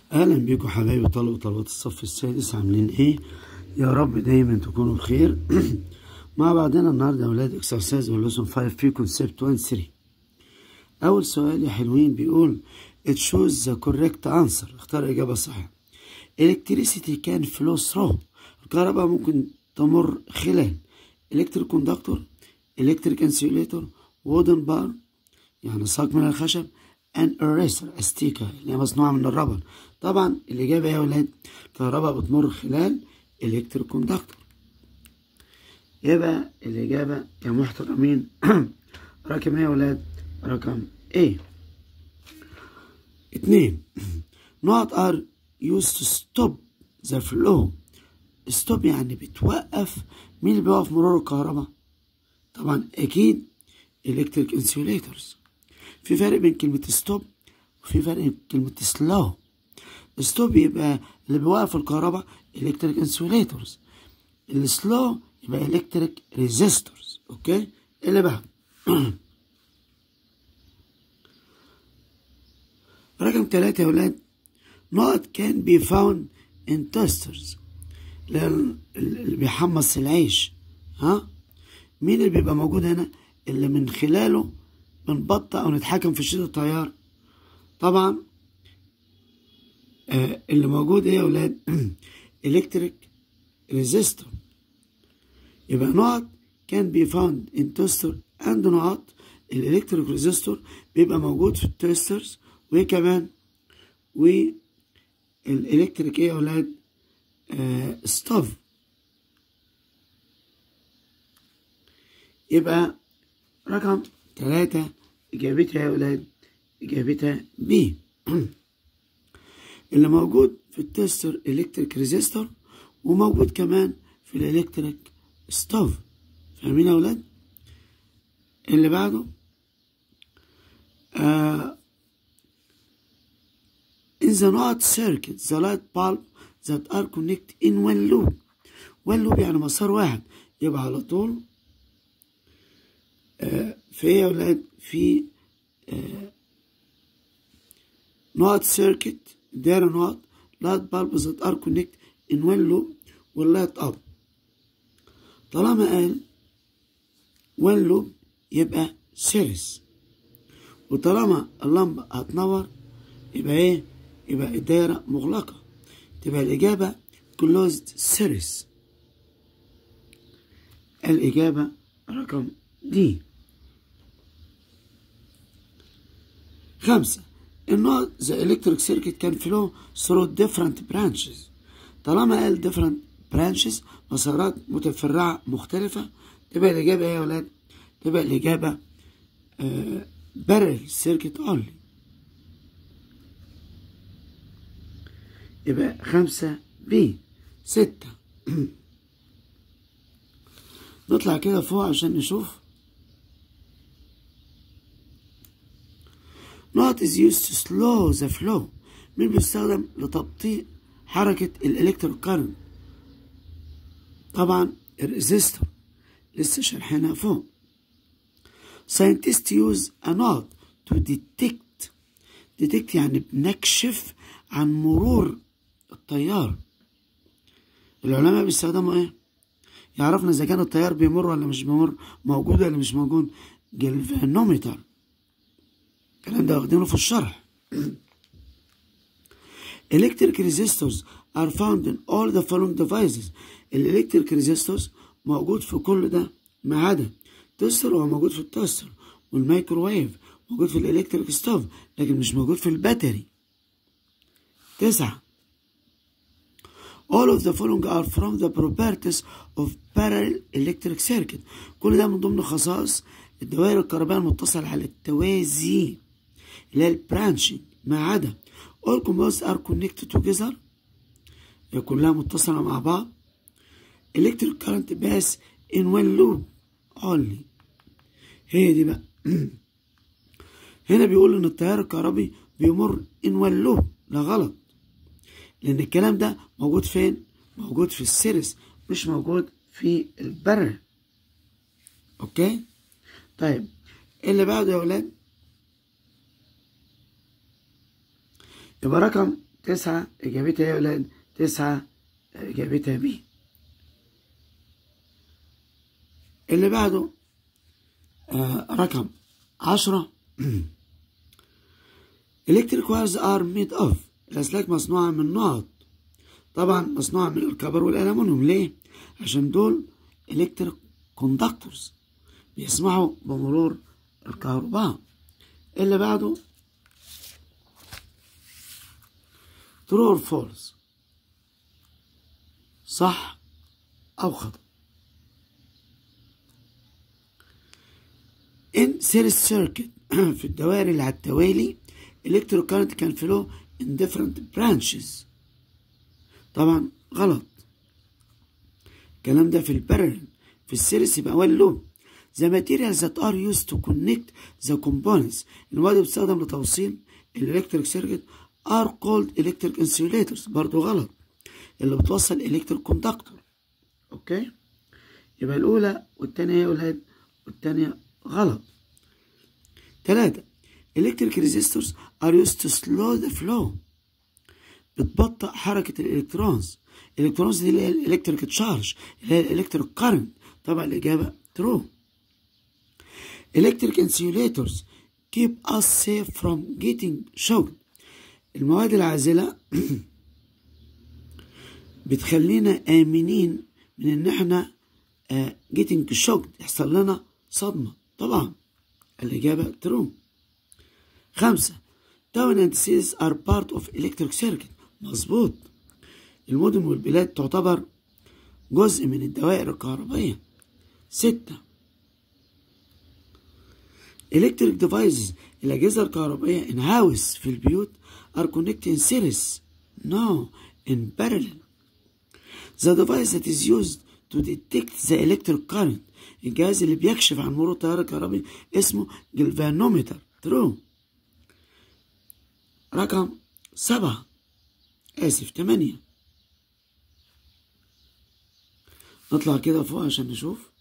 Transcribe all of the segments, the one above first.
اهلا بيكم حبايبي طلبة وطلبات الصف السادس عاملين ايه يا رب دايما تكونوا بخير مع بعضنا النهارده يا اولاد اكسرسايز ولوسون 5 في كونسبت 1 3 اول سؤال يا حلوين بيقول it shows the correct answer اختار اجابه صحيحه electricity can flow through الكهرباء ممكن تمر خلال electric conductor electric insulator wooden bar يعني صاج من الخشب ان eraser استيكة اللي هي مصنوعة من الربر طبعا الإجابة يا ولاد الكهرباء بتمر خلال إلكتريك كوندكتور يبقى الإجابة يا محترمين رقم ايه يا ولاد رقم ايه اتنين not are used to stop the flow stop يعني بتوقف مين اللي بيوقف مرور الكهرباء طبعا أكيد electric insulators في فرق بين كلمة ستوب وفي فرق بين كلمة سلو ستوب يبقى اللي بيوقف الكهرباء الكتريك انسوليتورز السلو يبقى الكتريك ريزيستورز اوكي اللي بعد رقم ثلاثة يا ولاد نقط كان بي فاوند ان توسترز اللي بيحمص العيش ها مين اللي بيبقى موجود هنا اللي من خلاله بنبطئ او نتحكم في شدة التيار طبعا آه اللي موجود ايه يا ولاد الكتريك ريزيستور يبقى نقط كان بي فاوند ان توستر اند نقط الالكتريك ريزيستور بيبقى موجود في التوسترز وكمان والالكتريك ايه يا ولاد آه ستاف يبقى رقم ثلاثة إجابتها يا ولاد إجابتها بي اللي موجود في التستر إلكتريك ريزيستور وموجود كمان في الإلكتريك ستوف فاهمين يا ولاد اللي بعده آه in the not circuit the light bulb that are connected in one loop one loop يعني مسار واحد يبقى على طول آه في ايه يا ولاد في آه نوت سيركت دايرة نوت لايت بالب ذات ار كونكت ان وان لوب واللايت اب طالما قال وان لوب يبقى سيريس وطالما اللمبة هتنور يبقى ايه يبقى الدايرة مغلقة تبقى الإجابة closed series الإجابة رقم دي خمسة إنه the electric circuit can flow through different branches طالما قال different branches مسارات متفرعة مختلفة تبقى الإجابة إيه يا ولاد؟ تبقى الإجابة آه barrel circuit only يبقى خمسة بي ستة نطلع كده فوق عشان نشوف not is used to slow the flow مين بيستخدم لتبطيء حركة الإلكتريك كارنت طبعا الريزيستور لسه شرحنا فوق scientists use a node to detect detect يعني بنكشف عن مرور التيار العلماء بيستخدموا ايه يعرفنا اذا كان التيار بيمر ولا مش بيمر موجود ولا مش موجود جلفانومتر الكلام ده واخدينه في الشرح electric resistors are found in all the following devices الالكتريك resistors موجود في كل ده ما عدا توستر هو موجود في التوستر والميكروويف موجود في الالكتريك ستوف لكن مش موجود في الباتري تسعة All of the following are from the properties of parallel electric circuit كل ده من ضمن خصائص الدوائر الكهربائية المتصلة على التوازي اللي هي البرانشنج ما عدا all components are connected together هي كلها متصلة مع بعض electric current pass in one loop only هي دي بقى هنا بيقول ان التيار الكهربي بيمر in one loop لا غلط لان الكلام ده موجود فين موجود في السيريس مش موجود في البر اوكي طيب اللي بعده يا ولاد يبقى رقم تسعة إجابتها يا ولاد تسعة إجابتها بي اللي بعده آه رقم عشرة electric wires are made of الأسلاك مصنوعة من نقط طبعا مصنوعة من الكبر والألمنيوم ليه؟ عشان دول electric conductors بيسمحوا بمرور الكهرباء اللي بعده true or false صح أو خطأ in series circuit في الدوائر اللي على التوالي electric current can flow in different branches طبعا غلط الكلام ده في البارل في السيريس يبقى وان لوب the materials that are used to connect the components المواد اللي بتستخدم لتوصيل الالكتريك سيركت are called electric insulators برضو غلط اللي بتوصل الكتريك كوندكتور اوكي يبقى الاولى والثانيه يا ولاد والثانيه غلط ثلاثة electric resistors are used to slow the flow بتبطئ حركة الإلكترونز الإلكترونز دي اللي هي الإلكتريك تشارج اللي هي الإلكتريك كارنت طبعا الإجابة true electric insulators keep us safe from getting shocked المواد العازلة بتخلينا آمنين من إن إحنا uh, getting shocked يحصل لنا صدمة طبعا الإجابة true خمسة town and cities are part of electric circuit مظبوط المدن والبلاد تعتبر جزء من الدوائر الكهربائية ستة electric devices الأجهزة الكهربائية in house في البيوت are connected in series no in parallel the device that is used to detect the electric current الجهاز اللي بيكشف عن مرور التيار الكهربي اسمه جلفانومتر true رقم سبعة آسف تمانية نطلع كده فوق عشان نشوف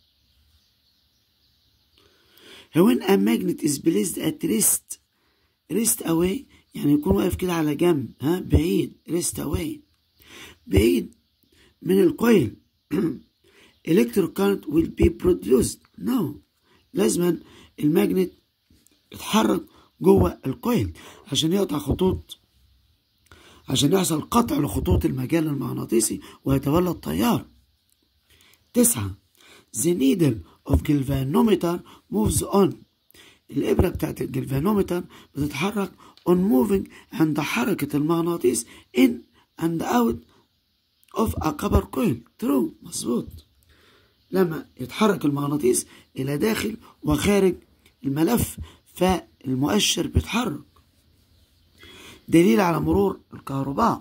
when a magnet is placed at rest rest away يعني يكون واقف كده على جنب ها بعيد rest away بعيد من الكويل electric current will be produced no لازما الماجنت يتحرك جوه الكويل عشان يقطع خطوط عشان يحصل قطع لخطوط المجال المغناطيسي ويتولد تيار تسعة The needle of galvanometer moves on الإبرة بتاعت الجلفانومتر بتتحرك on moving عند حركة المغناطيس in and out of a copper coil true مظبوط لما يتحرك المغناطيس إلى داخل وخارج الملف فالمؤشر بيتحرك دليل على مرور الكهرباء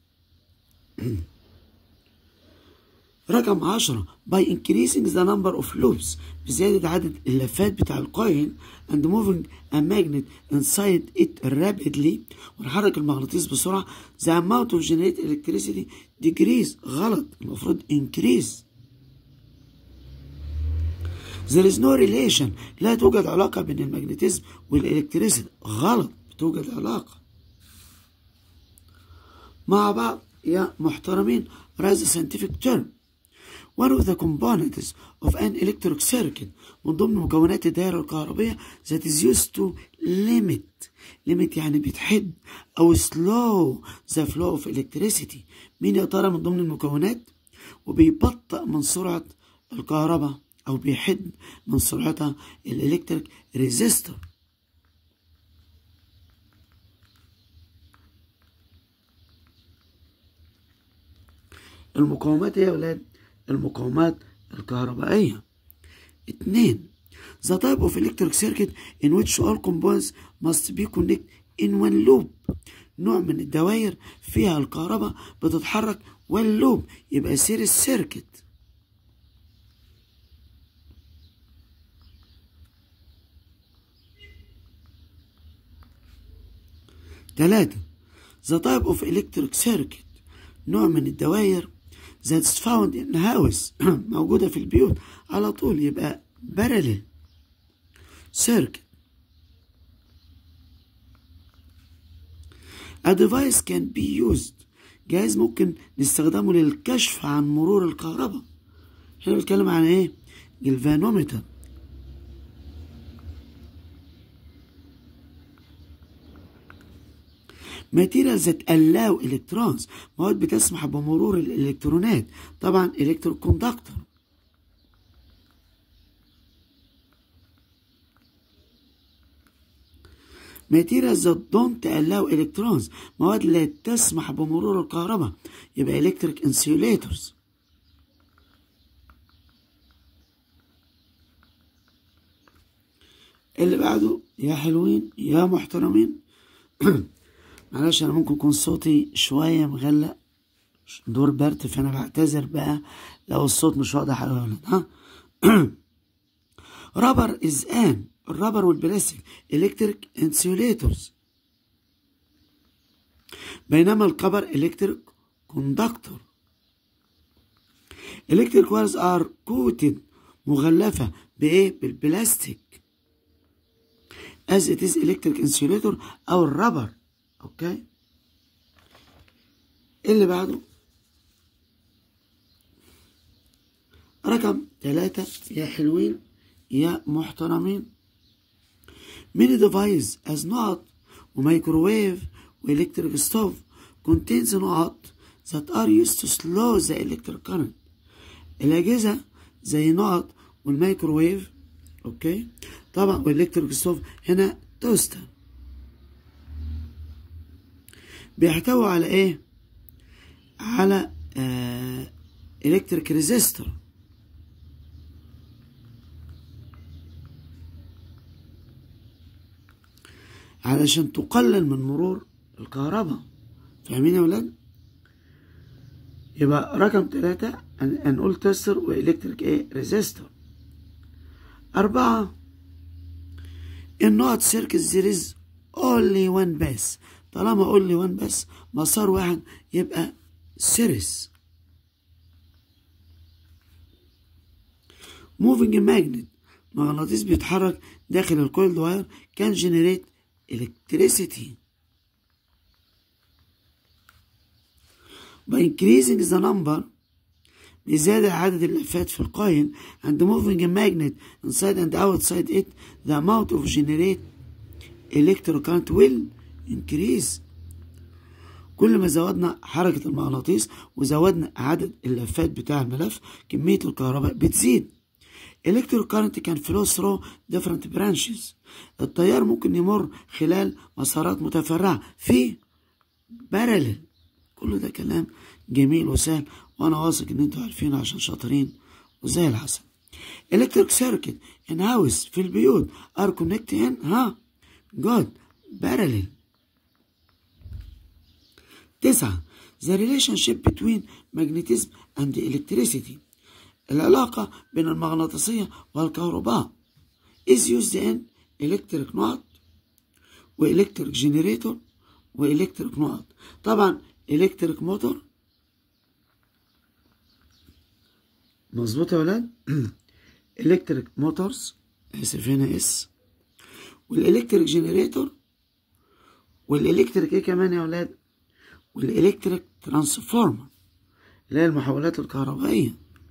رقم عشرة by increasing the number of loops بزيادة عدد اللفات بتاع الكوين and moving a magnet inside it rapidly ونحرك المغناطيس بسرعة the amount of generated electricity decrease غلط المفروض increase there is no relation لا توجد علاقة بين المغناطيسم والإلكتريسيتي غلط توجد علاقة مع بعض يا محترمين راز scientific term one of the components of an electric circuit من ضمن مكونات الدائرة الكهربية that is used to limit limit يعني بتحد أو slow the flow of electricity مين يا ترى من ضمن المكونات وبيبطئ من سرعة الكهرباء أو بيحد من سرعتها الإلكتريك ريزيستور المقاومات يا ولاد المقاومات الكهربائية اتنين The type of electric circuit in which all components must be connected in one loop نوع من الدوائر فيها الكهرباء بتتحرك one loop يبقى series circuit ثلاثة The type of electric circuit نوع من الدوائر that's found in house موجودة في البيوت على طول يبقى parallel circuit A device can be used جهاز ممكن نستخدمه للكشف عن مرور الكهرباء هنا بنتكلم عن ايه الفانومتر materials that allow electrons مواد بتسمح بمرور الالكترونات طبعا electroconductor materials that don't allow electrons مواد لا تسمح بمرور الكهرباء يبقى electric insulators اللي بعده يا حلوين يا محترمين معلش انا ممكن يكون صوتي شوية مغلق دور برد فانا بعتذر بقى لو الصوت مش واضح يا ولد ها رابر از ان الرابر والبلاستيك الكتريك انسيوليتورز بينما الكبر الكتريك كوندكتور الكتريك وايرز ار كوتد مغلفة بايه بالبلاستيك as it is electric insulator او الرابر اوكي اللي بعده رقم ثلاثة يا حلوين يا محترمين many device as not وميكروويف والكتريك ستوف contains نقط that are used to slow the electric current الأجهزة زي نقط والميكروويف اوكي طبعا والالكتريك ستوف هنا توستر بيحتوي على ايه على آه الكتريك ريزيستور علشان تقلل من مرور الكهرباء فاهمين يا ولاد يبقى رقم ثلاثة هنقول تستر والكتريك ايه ريزيستور أربعة النوت سيركس there is only one base طالما only one base مسار واحد يبقى سيريس moving magnet مغناطيس بيتحرك داخل الكويلد واير كان جنريت electricity by increasing the number بزيادة عدد اللفات في القاين and moving a magnet inside and outside it the amount of generate electric current will increase كل ما زودنا حركة المغناطيس وزودنا عدد اللفات بتاع الملف كمية الكهرباء بتزيد electric current can flow through different branches التيار ممكن يمر خلال مسارات متفرعة في بارلل كل ده كلام جميل وسهل وانا واثق ان انتوا عارفين عشان شاطرين وزي العسل electric circuit in house في البيوت are connected in ها good parallel تسعة the relationship between magnetism and electricity العلاقة بين المغناطيسية والكهرباء is used in electric نقط وإلكتريك جنريتور وإلكتريك نقط طبعا إلكتريك موتور مظبوط يا ولاد إلكتريك موتورز آسف هنا اس والإلكتريك جنريتور والإلكتريك إيه كمان يا ولاد والإلكتريك ترانسفورمر اللي هي المحولات الكهربائية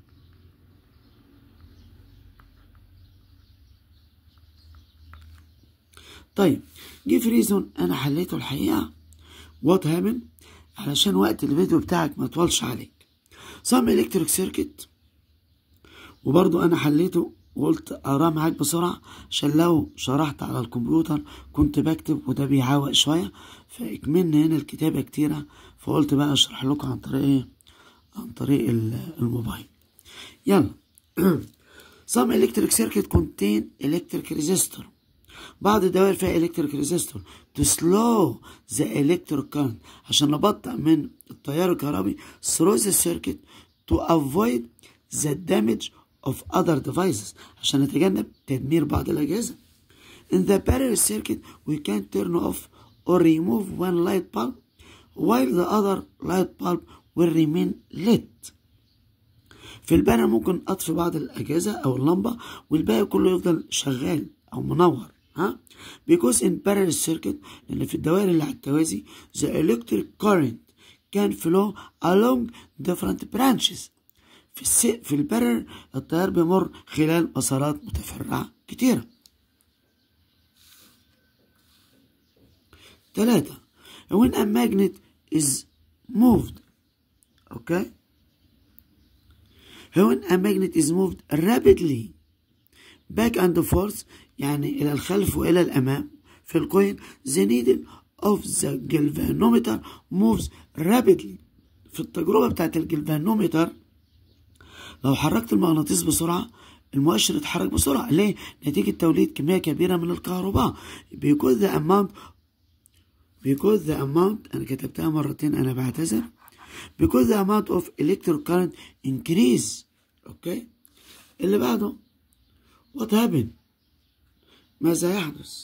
طيب جيف ريزون انا حليته الحقيقه وات هابن علشان وقت الفيديو بتاعك ما يطولش عليك سام الكتريك سيركت وبرضو انا حليته وقلت اقراه معاك بسرعه عشان لو شرحت على الكمبيوتر كنت بكتب وده بيعوق شويه فاكملنا هنا الكتابه كتيره فقلت بقى اشرح لكم عن طريق ايه عن طريق الموبايل يلا some electric circuit contain electric resistor بعض الدوائر فيها electric resistor to slow the electric current عشان نبطئ من التيار الكهربي through the circuit to avoid the damage of other devices عشان نتجنب تدمير بعض الأجهزة in the parallel circuit we can turn off or remove one light bulb while the other light bulb will remain lit في البانر ممكن أطفي بعض الأجهزة أو اللمبة والباقي كله يفضل شغال أو منور ها because in parallel circuit لأن في الدوائر اللي على التوازي the electric current can flow along different branches في الس... في البرر التيار بيمر خلال مسارات متفرعة كتيرة ثلاثة when a magnet is moved okay when a magnet is moved rapidly back and forth يعني إلى الخلف وإلى الأمام في الكوين the needle of the galvanometer moves rapidly في التجربة بتاعت الجلفانومتر لو حركت المغناطيس بسرعة المؤشر يتحرك بسرعة ليه؟ نتيجة توليد كمية كبيرة من الكهرباء because the amount because the amount أنا كتبتها مرتين أنا بعتذر because the amount of electric current increase أوكي اللي بعده what happened ماذا يحدث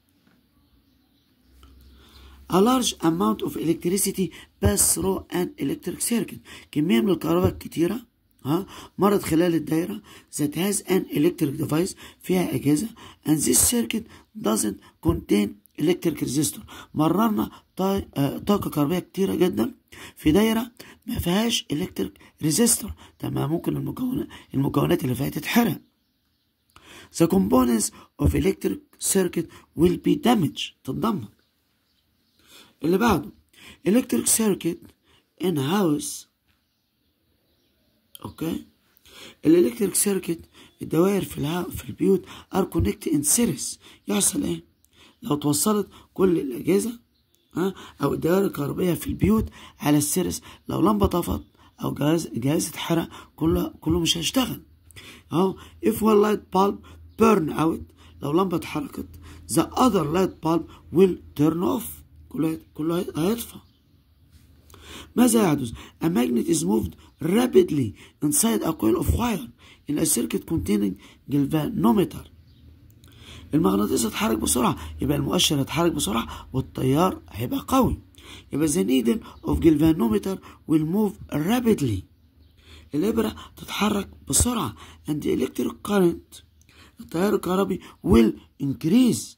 A large amount of electricity pass through an electric circuit كمية من الكهرباء الكتيرة ها مرت خلال الدايرة that has an electric device فيها أجهزة and this circuit doesn't contain electric resistor مررنا طاقة كهربائية كتيرة جدا في دايرة ما فيهاش electric resistor تمام ممكن المكونات المكونات اللي فيها تتحرق The components of electric circuit will be damaged تتدمر اللي بعده electric circuit in house اوكي الالكتريك سيركت الدوائر في الها في البيوت ار كونكت ان سيريس يحصل ايه لو توصلت كل الاجهزه ها او الدوائر الكهربائيه في البيوت على السيريس لو لمبه طفت او جهاز جهاز اتحرق كله كله مش هيشتغل اهو if one light bulb burn out لو لمبه اتحركت the other light bulb will turn off كله كله هيطفى ماذا يحدث؟ A magnet is moved rapidly inside a coil of wire in a circuit containing galvanometer. المغناطيس اتحرك بسرعة يبقى المؤشر اتحرك بسرعة والتيار هيبقى قوي يبقى the needle of galvanometer will move rapidly الإبرة تتحرك بسرعة and the electric current التيار الكهربي will increase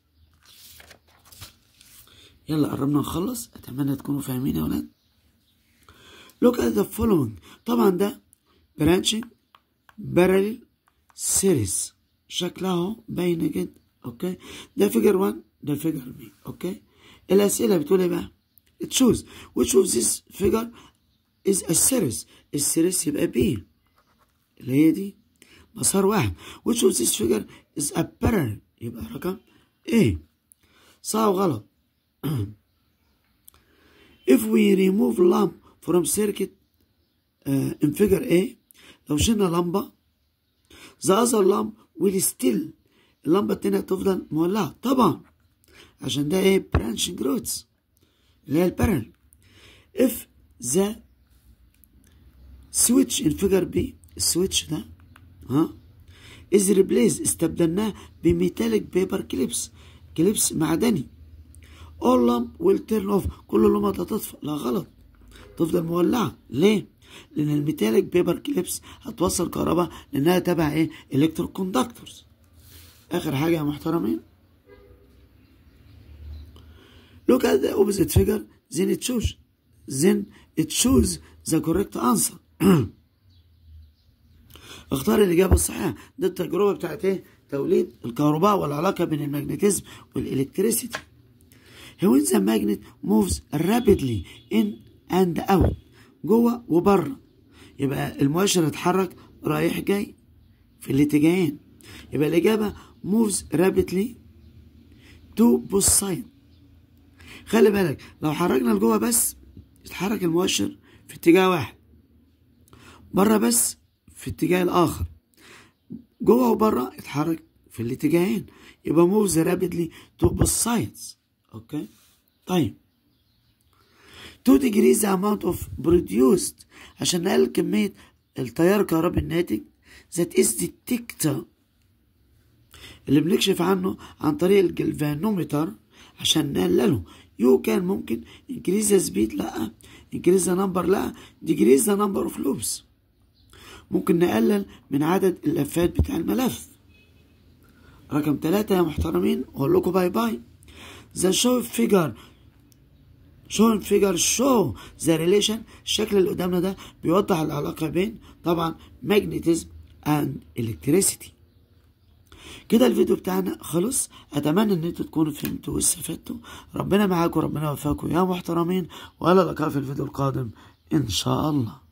يلا قربنا نخلص أتمنى تكونوا فاهمين يا ولاد look at the following طبعا ده branching parallel series شكلها باينة جدا اوكي ده فيجر 1 ده فيجر بي اوكي الأسئلة بتقول ايه بقى choose which of this figure is a series السيريس يبقى بي اللي هي دي مسار واحد which of this figure is a parallel يبقى رقم ايه صح وغلط if we remove lamp from circuit uh, in figure A لو شلنا لمبة the other lamp will still اللمبة التانية تفضل مولعة طبعا عشان ده ايه branching roads اللي هي البارل if the switch in figure B السويتش ده ها is replaced استبدلناه بميتاليك بيبر كليبس كليبس معدني all lamp will turn off كل اللمبة هتطفى لا غلط تفضل مولعة ليه؟ لأن الميتاليك بيبر كليبس هتوصل كهرباء لأنها تبع إيه؟ إلكترو كوندكتورز آخر حاجة يا محترمين Look at the opposite figure then it shows then it shows the correct answer اختار الإجابة الصحيحة ده التجربة بتاعت إيه؟ توليد الكهرباء والعلاقة بين المغناطيسم والإلكتريسيتي when the magnet moves rapidly in and out جوه وبره يبقى المؤشر اتحرك رايح جاي في الاتجاهين يبقى الإجابة moves rapidly to both sides خلي بالك لو حركنا لجوه بس يتحرك المؤشر في اتجاه واحد بره بس في اتجاه الآخر جوه وبره يتحرك في الاتجاهين يبقى moves rapidly to both sides اوكي طيب 2 degrees the amount of produced عشان نقلل كمية التيار الكهربي الناتج that is detector اللي بنكشف عنه عن طريق الجلفانومتر عشان نقلله يو كان ممكن increase the speed لا increase the number لا decrease the number of loops ممكن نقلل من عدد اللفات بتاع الملف رقم ثلاثة يا محترمين أقول لكم باي باي the show figure show figure show the relation الشكل اللي قدامنا ده بيوضح العلاقة بين طبعا magnetism and electricity كده الفيديو بتاعنا خلص اتمنى ان انتوا تكونوا فهمتوا واستفدتوا ربنا معاكم ربنا يوفقكم يا محترمين والى اللقاء في الفيديو القادم ان شاء الله